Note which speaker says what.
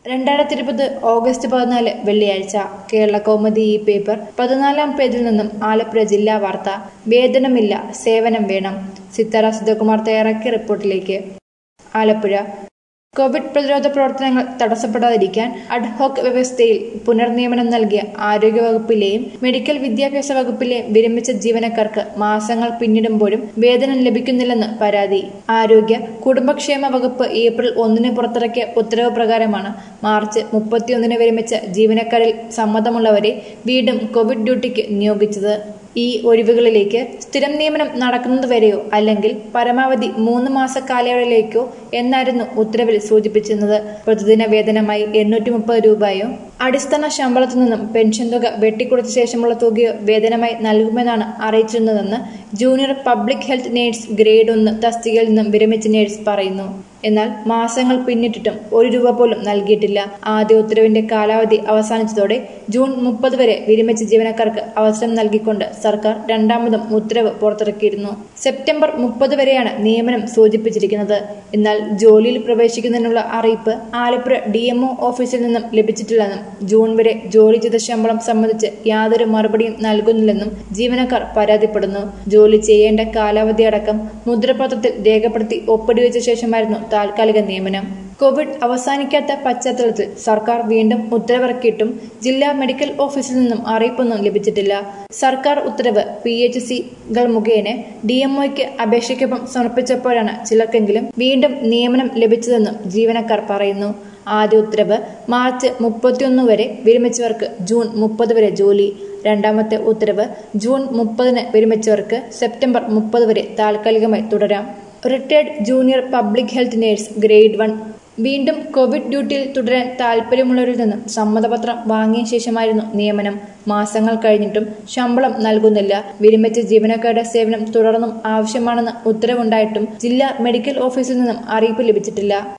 Speaker 1: രണ്ടായിരത്തി ഇരുപത് ഓഗസ്റ്റ് പതിനാല് വെള്ളിയാഴ്ച കേരള കൗമുദി ഈ പേപ്പർ പതിനാലാം പേജിൽ നിന്നും ആലപ്പുഴ ജില്ലാ വാർത്ത വേതനമില്ല സേവനം വേണം സിത്താര സുധകുമാർ തയ്യാറാക്കിയ റിപ്പോർട്ടിലേക്ക് ആലപ്പുഴ കോവിഡ് പ്രതിരോധ പ്രവർത്തനങ്ങൾ തടസ്സപ്പെടാതിരിക്കാൻ അഡ്ഹോക് വ്യവസ്ഥയിൽ പുനർനിയമനം നൽകിയ ആരോഗ്യവകുപ്പിലെയും മെഡിക്കൽ വിദ്യാഭ്യാസ വകുപ്പിലെ വിരമിച്ച ജീവനക്കാർക്ക് മാസങ്ങൾ പിന്നിടുമ്പോഴും വേതനം ലഭിക്കുന്നില്ലെന്ന് പരാതി ആരോഗ്യ കുടുംബക്ഷേമ വകുപ്പ് ഏപ്രിൽ ഒന്നിന് പുറത്തിറക്കിയ ഉത്തരവ് പ്രകാരമാണ് മാർച്ച് മുപ്പത്തിയൊന്നിന് വിരമിച്ച ജീവനക്കാരിൽ സമ്മതമുള്ളവരെ വീണ്ടും കോവിഡ് ഡ്യൂട്ടിക്ക് നിയോഗിച്ചത് ഈ ഒഴിവുകളിലേക്ക് സ്ഥിരം നിയമനം നടക്കുന്നതുവരെയോ അല്ലെങ്കിൽ പരമാവധി മൂന്ന് മാസ കാലയളവിലേക്കോ എന്നായിരുന്നു ഉത്തരവിൽ സൂചിപ്പിച്ചിരുന്നത് പ്രതിദിന വേതനമായി എണ്ണൂറ്റി മുപ്പത് രൂപയോ അടിസ്ഥാന ശമ്പളത്തിൽ നിന്നും പെൻഷൻ തുക വെട്ടിക്കുറച്ച ശേഷമുള്ള തുകയോ വേതനമായി നൽകുമെന്നാണ് അറിയിച്ചിരുന്നതെന്ന് junior public health nurse grade ഒന്ന് തസ്തികയിൽ നിന്നും വിരമിച്ച നേഴ്സ് പറയുന്നു എന്നാൽ മാസങ്ങൾ പിന്നിട്ടിട്ടും ഒരു രൂപ പോലും നൽകിയിട്ടില്ല ആദ്യ ഉത്തരവിന്റെ കാലാവധി അവസാനിച്ചതോടെ ജൂൺ മുപ്പത് വരെ വിരമിച്ച ജീവനക്കാർക്ക് അവസരം നൽകിക്കൊണ്ട് സർക്കാർ രണ്ടാമതും ഉത്തരവ് പുറത്തിറക്കിയിരുന്നു സെപ്റ്റംബർ മുപ്പത് വരെയാണ് നിയമനം സൂചിപ്പിച്ചിരിക്കുന്നത് എന്നാൽ ജോലിയിൽ പ്രവേശിക്കുന്നതിനുള്ള അറിയിപ്പ് ആലപ്പുഴ ഡി ഓഫീസിൽ നിന്നും ലഭിച്ചിട്ടില്ലെന്നും ജൂൺ വരെ ജോലി ചെയ്ത ശമ്പളം സംബന്ധിച്ച് യാതൊരു മറുപടിയും നൽകുന്നില്ലെന്നും ജീവനക്കാർ പരാതിപ്പെടുന്നു ജോലി ചെയ്യേണ്ട കാലാവധി അടക്കം മുദ്രപത്രത്തിൽ രേഖപ്പെടുത്തി ഒപ്പിടിവെച്ച ശേഷമായിരുന്നു താൽക്കാലിക നിയമനം കോവിഡ് അവസാനിക്കാത്ത പശ്ചാത്തലത്തിൽ സർക്കാർ വീണ്ടും ഉത്തരവിറക്കിയിട്ടും ജില്ലാ മെഡിക്കൽ ഓഫീസിൽ നിന്നും അറിയിപ്പൊന്നും ലഭിച്ചിട്ടില്ല സർക്കാർ ഉത്തരവ് പി എച്ച് സികൾ മുഖേന ഡി എംഒയ്ക്ക് അപേക്ഷയ്ക്കൊപ്പം സമർപ്പിച്ചപ്പോഴാണ് ചിലർക്കെങ്കിലും വീണ്ടും നിയമനം ലഭിച്ചതെന്നും ജീവനക്കാർ പറയുന്നു ആദ്യ ഉത്തരവ് മാർച്ച് മുപ്പത്തിയൊന്ന് വരെ വിരമിച്ചവർക്ക് ജൂൺ മുപ്പത് വരെ ജോലി രണ്ടാമത്തെ ഉത്തരവ് ജൂൺ മുപ്പതിന് വിരമിച്ചവർക്ക് സെപ്റ്റംബർ മുപ്പത് വരെ താൽക്കാലികമായി തുടരാം retired junior public health nurse grade one വീണ്ടും കോവിഡ് ഡ്യൂട്ടിയിൽ തുടരാൻ താൽപ്പര്യമുള്ളവരിൽ നിന്നും സമ്മതപത്രം വാങ്ങിയ ശേഷമായിരുന്നു നിയമനം മാസങ്ങൾ കഴിഞ്ഞിട്ടും ശമ്പളം നൽകുന്നില്ല വിരമിച്ച ജീവനക്കാരുടെ സേവനം തുടർന്നും ആവശ്യമാണെന്ന് ഉത്തരവുണ്ടായിട്ടും ജില്ലാ മെഡിക്കൽ ഓഫീസിൽ നിന്നും അറിയിപ്പ് ലഭിച്ചിട്ടില്ല